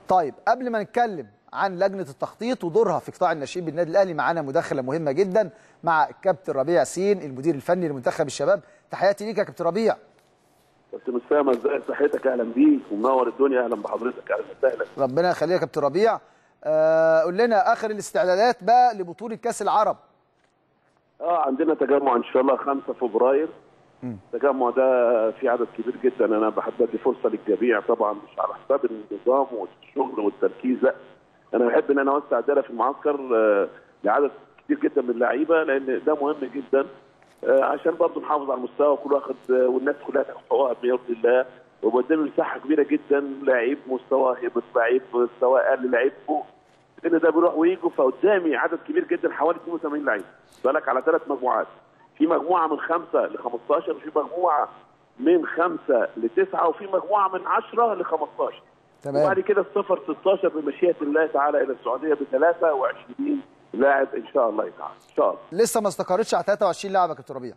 طيب قبل ما نتكلم عن لجنه التخطيط ودورها في قطاع الناشئين بالنادي الاهلي معانا مداخله مهمه جدا مع الكابتن ربيع ياسين المدير الفني لمنتخب الشباب تحياتي ليك يا كابتن ربيع كابتن اسامه ازاي صحتك اهلا بيك ومنور الدنيا اهلا بحضرتك اهلا وسهلا ربنا يخليك يا كابتن ربيع آه قول لنا اخر الاستعدادات بقى لبطوله كاس العرب اه عندنا تجمع ان شاء الله 5 فبراير التجمع ده في عدد كبير جدا انا بحب ادي فرصه للجميع طبعا مش على حساب النظام والشغل والتركيز لا انا بحب ان انا اوسع الدايره في المعسكر آه لعدد كتير جدا من اللعيبه لان ده مهم جدا آه عشان برضه نحافظ على المستوى وكل واخد آه والناس كلها تاخد حقوقها بيرضي الله وقدامي مساحه كبيره جدا لعيب مستوى هبط لعيب مستوى اقل لعيب فوق لان ده بيروح ويجوا فقدامي عدد كبير جدا حوالي 82 لعيب بالك على ثلاث مجموعات في مجموعه من خمسه ل 15 وفي مجموعه من خمسه لتسعه وفي مجموعه من 10 ل 15 تمام. وبعد كده السفر 16 بمشيئه الله تعالى الى السعوديه ب 23 لاعب ان شاء الله تعالى ان شاء الله لسه ما استقرتش على 23 لاعب يا كابتن ربيع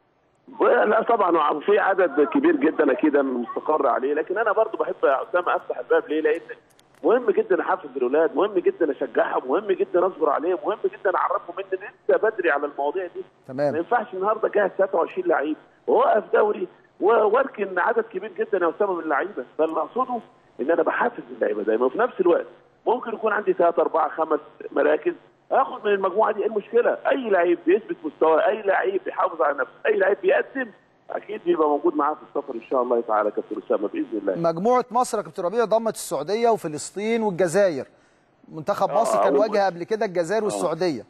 لا طبعا في عدد كبير جدا اكيد انا مستقر عليه لكن انا برضو بحب يا اسامه افتح الباب ليه؟ لان مهم جدا احفز الاولاد، مهم جدا اشجعهم، مهم جدا اصبر عليهم، مهم جدا اعرفهم ان لسه بدري على المواضيع دي. تمام. ما ينفعش النهارده جاهز 23 لعيب ووقف دوري واركن عدد كبير جدا يا اسامه من اللعيبه، فاللي اقصده ان انا بحفز اللعيبه دايما وفي نفس الوقت ممكن يكون عندي ثلاث اربع خمس مراكز اخد من المجموعه دي ايه المشكله؟ اي لعيب بيثبت مستواه، اي لعيب بيحافظ على نفسه، اي لعيب بيقدم اكيد بيبقى موجود معاه في السفر ان شاء الله تعالى كابتن اسامه باذن الله. مجموعه مصر يا كابتن ربيع ضمت السعوديه وفلسطين والجزائر منتخب آه، مصر كان أول واجه ماتش. قبل كده الجزائر والسعوديه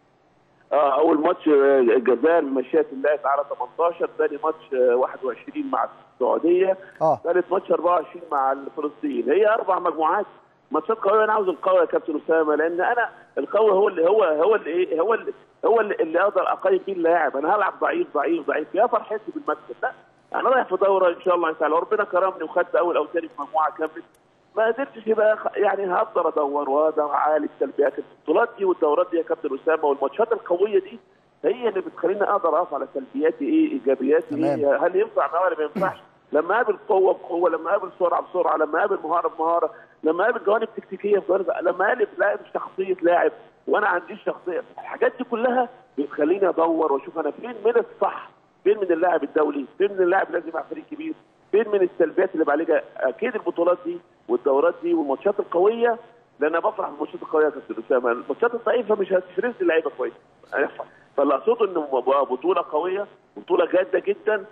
اه اول ماتش آه، الجزائر بمشيئه الله تعالى 18 ثاني ماتش آه، 21 مع السعوديه اه ثالث ماتش 24 مع فلسطين هي اربع مجموعات ماتشات قويه انا عاوز القوي يا كابتن اسامه لان انا القوي هو اللي هو هو اللي ايه هو اللي هو اللي, اللي اقدر اقيم بيه اللاعب انا هلعب ضعيف ضعيف ضعيف يا فرحتي بالمكسب لا انا رايح في دوره ان شاء الله تعالى وربنا كرمني وخدت اول او ثاني في مجموعه كامله ما قدرتش يبقى خ- يعني هقدر ادور واقدر اعالج سلبيات البطولات دي والدورات دي يا كابتن اسامه والماتشات القويه دي هي اللي بتخليني اقدر اقف على سلبياتي ايه ايجابياتي تمام. ايه هل ينفع معاه ولا ما ينفعش لما اقابل قوه بقوه لما اقابل سرعه بسرعه لما اقابل مهاره بمهاره لما اقابل جوانب تكتيكيه بجوانب لما اقابل لاعب شخصيه لاعب وانا عنديش شخصيه الحاجات دي كلها بتخليني ادور واشوف انا فين من الصح فين من اللاعب الدولي فين من اللاعب لازم مع فريق كبير فين من السلبيات اللي بعالجها اكيد البطولات دي والدورات دي والماتشات القويه لان انا بفرح بالماتشات القويه يا كابتن اسامه الماتشات الضعيفه مش هتفرز لي لعيبه كويسه فاللي اقصده ان بطوله قويه بطوله جاده جدا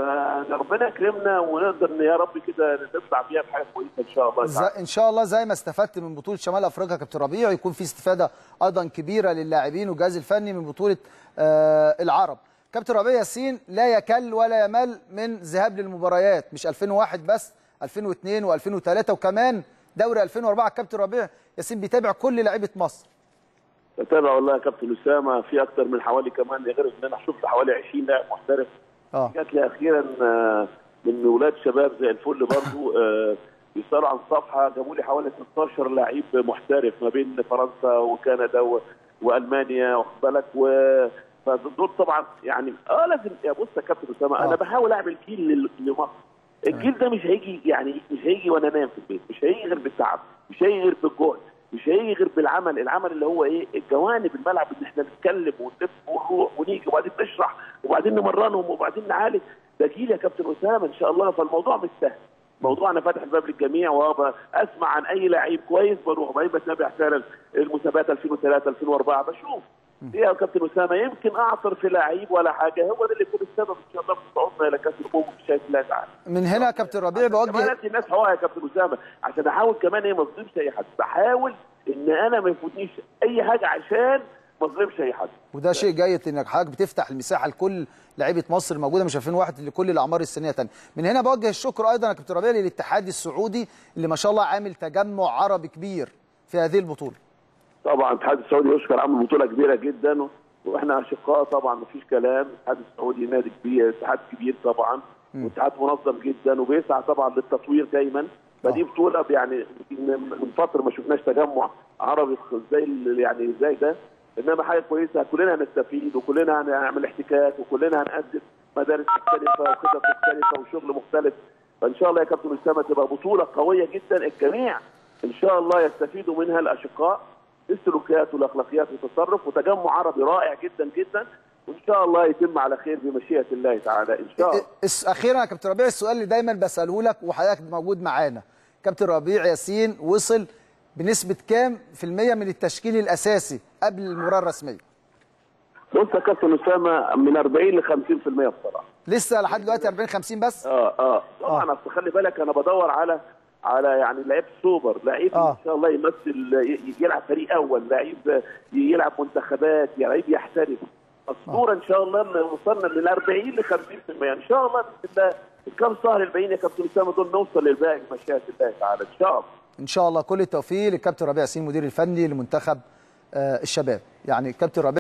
فربنا يكرمنا ونقدر ان يا رب كده نطلع بيها بحاجه كويسه ان شاء الله زي ان شاء الله زي ما استفدت من بطوله شمال افريقيا يا كابتن ربيع يكون في استفاده ايضا كبيره للاعبين والجهاز الفني من بطوله آه العرب كابتن ربيع ياسين لا يكل ولا يمل من ذهاب للمباريات مش 2001 بس 2002 و2003 وكمان دوري 2004 كابتن ربيع ياسين بيتابع كل لعيبه مصر بتابع والله يا كابتن اسامه في اكتر من حوالي كمان غير ان انا شفت حوالي 20 لاعب محترف اه جات لي اخيرا آه، من ولاد شباب زي الفل برضو آه، بيسالوا عن صفحه جابوا لي حوالي 16 لعيب محترف ما بين فرنسا وكندا و... والمانيا واخد بالك و فدول طبعا يعني اه لازم يا بص يا كابتن اسامه آه. انا بحاول اعمل جيل لل- لمصر الجيل ده مش هيجي يعني مش هيجي وانا نايم في البيت مش هيجي غير بالتعب مش هيجي غير بالجهد مش هيجي غير بالعمل العمل اللي هو ايه الجوانب الملعب ان احنا نتكلم ونلف ونروح ونيجي وبعدين نشرح وبعدين نمرنهم وبعدين نعالج ده جيل يا كابتن اسامه ان شاء الله فالموضوع مش سهل موضوع انا فاتح الباب للجميع واسمع عن اي لعيب كويس بروح بعدين بتابع فعلا المسابقات 2003 2004 بشوف ايه يا كابتن اسامه يمكن اعثر في لعيب ولا حاجه هو ده اللي يكون السبب ان شاء الله في صعودنا الى كاس الامم بشهاده الله تعالى من هنا يا كابتن ربيع كمان بوجه ادي الناس حقوقها يا كابتن اسامه عشان احاول كمان ايه ما اظلمش اي حد بحاول ان انا ما يفوتنيش اي حاجه عشان ما اظلمش اي حد وده شيء جيد انك حضرتك بتفتح المساحه لكل لعيبه مصر الموجوده مش 2001 لكل الاعمار السنيه تانية من هنا بوجه الشكر ايضا يا كابتن ربيع للاتحاد السعودي اللي ما شاء الله عامل تجمع عربي كبير في هذه البطوله طبعا الاتحاد السعودي يشكر عمل بطوله كبيره جدا واحنا اشقاء طبعا مفيش كلام الاتحاد السعودي نادي كبير اتحاد كبير طبعا واتحاد منظم جدا وبيسعى طبعا للتطوير دايما فدي بطوله يعني من فتره ما شفناش تجمع عربي زي ال- يعني زي ده انما حاجه كويسه كلنا هنستفيد وكلنا هنعمل احتكاك وكلنا هنقدم مدارس مختلفه وخطط مختلفه وشغل مختلف فان شاء الله يا كابتن اسامه تبقى بطوله قويه جدا الجميع ان شاء الله يستفيدوا منها الاشقاء السلوكيات والاخلاقيات والتصرف وتجمع عربي رائع جدا جدا وان شاء الله يتم على خير بمشيئه الله تعالى ان شاء الله الس- اخيرا يا كابتن ربيع السؤال اللي دايما بساله لك وحضرتك موجود معانا كابتن ربيع ياسين وصل بنسبه كام في المية من التشكيل الاساسي قبل المباراه الرسميه بص يا كابتن اسامه من 40 ل 50% بصراحه لسه لحد دلوقتي 40 50 بس اه اه طبعا اصل خلي بالك انا بدور على على يعني لعيب سوبر لعيب آه. ان شاء الله يمثل ي- يلعب فريق اول لعيب يلعب منتخبات لعيب يحترف اسطوره ان شاء الله ان وصلنا من 40 ل 50% ان شاء الله باذن الله الكام شهر الباقيين يا كابتن اسامه دول نوصل للباقي بمشيئه الله تعالى ان شاء الله ان شاء الله كل التوفيق للكابتن ربيع ياسين مدير الفني لمنتخب آه، الشباب يعني كابتن ربيع